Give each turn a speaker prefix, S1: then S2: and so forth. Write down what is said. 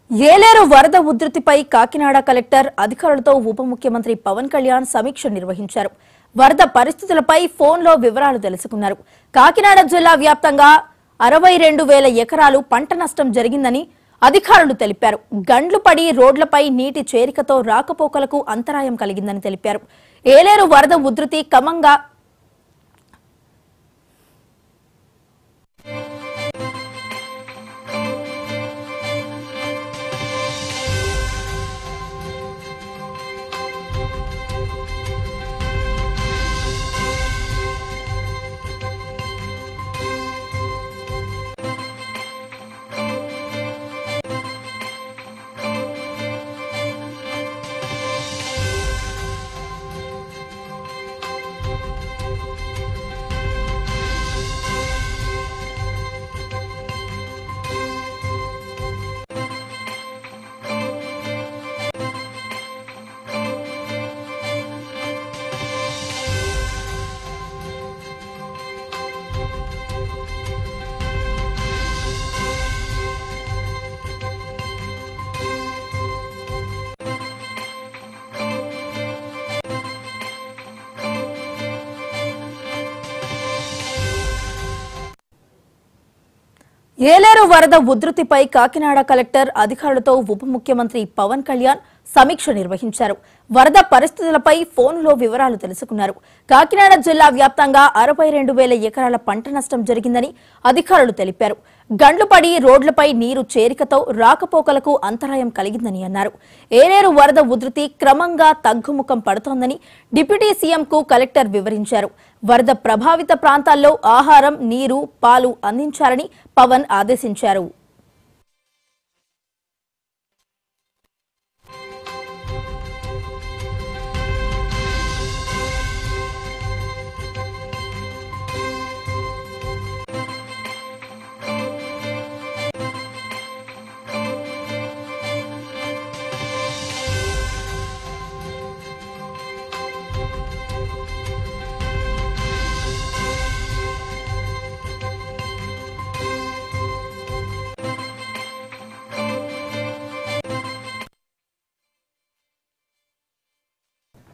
S1: ఏలేరు వరద ఉధృతిపై కాకినాడ కలెక్టర్ అధికారులతో ఉప ముఖ్యమంత్రి పవన్ కళ్యాణ్ సమీక్ష నిర్వహించారు వరద పరిస్థితులపై ఫోన్లో వివరాలు తెలుసుకున్నారు కాకినాడ జిల్లా వ్యాప్తంగా అరవై రెండు వేల ఎకరాలు పంట నష్టం జరిగిందని అధికారులు తెలిపారు గండ్లు పడి రోడ్లపై నీటి చేరికతో రాకపోకలకు అంతరాయం కలిగిందని తెలిపారు ఏలేరు వరద ఉధృతి క్రమంగా ఏలేరు వరద ఉధృతిపై కాకినాడ కలెక్టర్ అధికారులతో ఉప ముఖ్యమంత్రి పవన్ కళ్యాణ్ సమీక్ష నిర్వహించారు వరద పరిస్థితులపై ఫోన్లో వివరాలు తెలుసుకున్నారు కాకినాడ జిల్లా వ్యాప్తంగా అరవై రెండు వేల ఎకరాల పంట నష్టం జరిగిందని అధికారులు తెలిపారు గండ్లు పడి రోడ్లపై నీరు చేరికతో రాకపోకలకు అంతరాయం కలిగిందని అన్నారు ఏలేరు వరద ఉధృతి క్రమంగా తగ్గుముఖం పడుతోందని డిప్యూటీ సీఎంకు కలెక్టర్ వివరించారు వరద ప్రభావిత ప్రాంతాల్లో ఆహారం నీరు పాలు అందించాలని పవన్ ఆదేశించారు